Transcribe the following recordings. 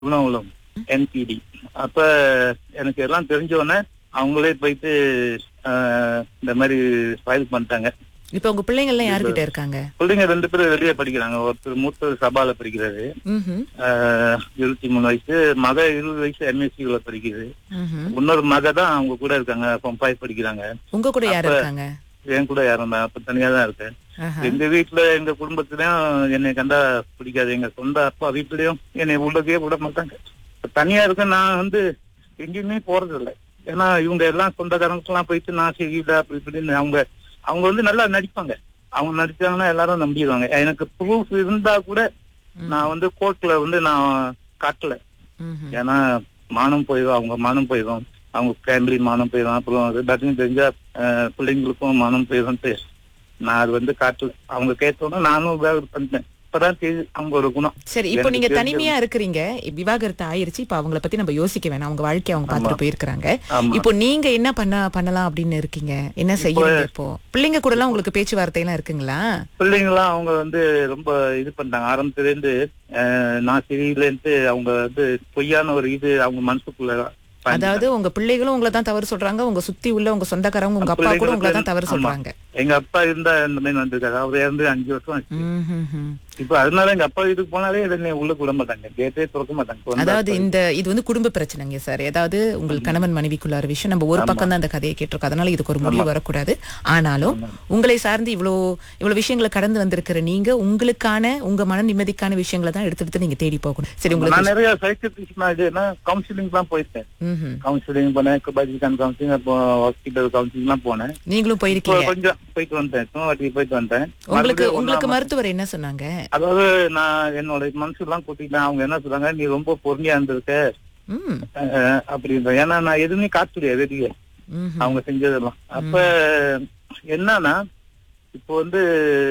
குணகுளம் என்பிடி அப்ப எனக்கு எல்லாம் தெரிஞ்ச உடனே அவங்களே போயிட்டு ஆஹ், இந்த மாதிரி ஃபைல் பண்ணிட்டாங்க இப்ப உங்க பிள்ளைங்க எல்லாம் யாருகிட்ட இருக்காங்க பிள்ளைங்க ரெண்டு பேரும் வெளியே படிக்கிறாங்க ஒருத்தர் மூத்த சபால படிக்கிறாரு ம்ஹும். ஆஹ், இருபத்தி மூணு வயசு மக இருபது வயசு எம்எஸ்சில படிக்குது ம்ஹும். இன்னொரு மக தான் அவங்க கூட இருக்காங்க ஃபைவ் படிக்கிறாங்க உங்க கூட யார் அப்ப- இருக்காங்க என் கூட யாரும் இல்ல. அப்ப தனியா தான் இருக்கேன் ஆஹா. எங்க வீட்டுல எங்க குடும்பத்திலயும் என்னை கண்டா பிடிக்காது எங்க சொந்த அப்பா வீட்லயும் என்னை உள்ளதே விட மாட்டாங்க தனியா இருக்க நான் வந்து எங்கேயுமே போறது இல்லை ஏன்னா இவங்க எல்லாம் சொந்தக்காரங்களுக்கு எல்லாம் போயிட்டு நான் செய்யல அப்படி இப்படின்னு அவங்க அவங்க வந்து நல்லா நடிப்பாங்க அவங்க நடிச்சாங்கன்னா எல்லாரும் நம்பிடுவாங்க எனக்கு ப்ரூஃப் இருந்தா கூட நான் வந்து கோர்ட்ல வந்து நான் காட்டல ம்ஹும். ஏன்னா மானம் போயிடும் அவங்க மானம் போயிடும் அவங்க ஃபேமிலி மானம் போயிடும் அப்புறம் அது டக்குன்னு தெரிஞ்சா அஹ், பிள்ளைங்களுக்கும் மானம் போயிடும்ட்டு நான் அது வந்து காட்டல அவங்க கேட்டோன்னா நானும் வேலை பண்ணிட்டேன் இப்பதான் தெரியுது அவங்களோட குணம் சரி இப்போ எனக்கு நீங்க தெரிஞ்ச- தனிமையா இருக்கிறீங்க விவாகரத்து ஆயிருச்சு இப்ப அவங்கள பத்தி நம்ம யோசிக்க வேணாம் அவங்க வாழ்க்கைய அவங்க பார்த்துட்டு போயிருக்காங்க ஆமா இப்போ நீங்க என்ன பண்ண பண்ணலாம் அப்படின்னு இருக்கீங்க என்ன செய்யறீங்க இப்போ பிள்ளைங்க கூட எல்லாம் உங்களுக்கு பேச்சுவார்த்தை எல்லாம் இருக்குங்களா பிள்ளைங்களாம் அவங்க வந்து ரொம்ப இது பண்ணிட்டாங்க ஆரம்பத்துல இருந்து அஹ், நான் சரியில்லைன்ட்டு அவங்க வந்து பொய்யான ஒரு இது அவங்க மனசுக்குள்ள பண்ணிட்டாங்க. அதாவது உங்க பிள்ளைகளும் உங்களை தான் தவறு சொல்றாங்க உங்க சுத்தி உள்ள உங்க சொந்தக்காரங்க உங்க அப்பா கூட உங்களை தான் தவறு ஆமா. சொல்றாங்க எங்க அப்பா இருந்தா இந்த மாதிரி வந்திருக்காரு அவர் இறந்து அஞ்சு வருஷம் ஆச்சு ம்ஹும்ஹும். இப்ப அதனால எங்க அப்பா வீட்டுக்கு போனாலே என்னை உள்ள விட மாட்டாங்க கேட்டே திறக்க மாட்டாங்க சொந்த அதாவது அப்பா இந்த இது வந்து குடும்ப பிரச்சனைங்க சார் ஏதாவது உங்கள் கணவன் மனைவிக்குள்ளார விஷயம் நம்ம ஒரு பக்கம் தான் அந்த கதையை கேட்டிருக்கோம் அதனால இதுக்கு ஒரு முடிவு வரக்கூடாது ஆனாலும் உங்களை சார்ந்து இவ்வளோ இவ்வளவு விஷயங்களை கடந்து வந்திருக்கிற நீங்க உங்களுக்கான உங்க மன நிம்மதிக்கான விஷயங்களை தான் எடுத்து எடுத்து நீங்க தேடி போகணும் சரி நான் உங்களுக்கு நிறைய சைக்கிள் இது என்ன கவுன்சிலிங் தான் போயிருக்கேன் ம்ஹும். கவுன்சிலிங் பண்ணேன் பஜிகான் கவுன்சிலிங் அப்போ ஹாஸ்பிட்டல் கவுன்சிலிங் எல்லாம் போனேன் நீங்களும் இப்போ போயிருக்கீங்க கொஞ்சம் போயிட்டு வந்தேன் சும்மா வாட்டி போயிட்டு வந்தேன் உங்களுக்கு மறுபடியும் உங்களுக்கு ஒண்ணாம் மருத்துவர் என்ன சொன்னாங்க அதாவது நான் என்னோட மனசு எல்லாம் கூட்டிட்டேன் அவங்க என்ன சொல்றாங்க நீ ரொம்ப பொறுமையா இருந்திருக்க ம் அஹ், அப்படின்ற ஏன்னா நான் எதுவுமே காட்டுலையே வெளியே ம்ஹும். அவங்க செஞ்சதெல்லாம் அப்ப என்னன்னா இப்போ வந்து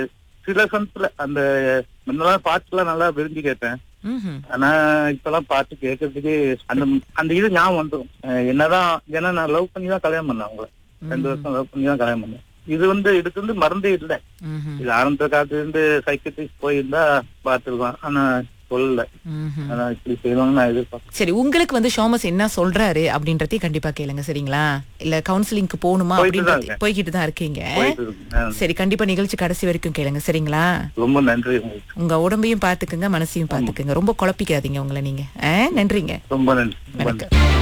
சில சமயத்துல அந்த முன்னெல்லாம் பாட்டுலாம் நல்லா விரும்பி கேட்டேன் ம்ஹும். ஆனா இப்பெல்லாம் பாட்டு கேட்கறதுக்கு அந்த அந்த இது ஞாபகம் வந்துடும் அஹ் என்னதான் ஏன்னா நான் லவ் பண்ணி தான் கல்யாணம் பண்ணேன் அவங்கள ரெண்டு வருஷம் லவ் பண்ணி தான் கல்யாணம் பண்ணேன் இது வந்து இதுக்கு வந்து மறந்தே இல்லை ம்ஹும். இது ஆரம்ப காலத்துல இருந்து சைக்கிட்ரிஸ்ட் போயிருந்தா பார்த்துருவான் ஆனா சொல்லல ம்ஹும். ஆனா இப்படி செய்வாங்கன்னு நான் எதிர்பார்த்தேன் சரி உங்களுக்கு வந்து ஷோமஸ் என்ன சொல்றாரு அப்படின்றதையும் கண்டிப்பா கேளுங்க சரிங்களா இல்ல கவுன்சிலிங்க்கு போகணுமா போயிட்டு தான் அப்படின்றது இருக்கேன். போய்கிட்டு தான் இருக்கீங்க போயிட்டு இருக்கு. அஹ் சரி கண்டிப்பா நிகழ்ச்சி கடைசி வரைக்கும் கேளுங்க சரிங்களா ரொம்ப நன்றி உங்களுக்கு உங்க உடம்பையும் பாத்துக்குங்க மனசையும் பாத்துக்குங்க ரொம்ப குழப்பிக்காதீங்க உங்களை நீங்க ஆ, நன்றிங்க ரொம்ப நன்றி ரொம்ப நன்றி வணக்கம்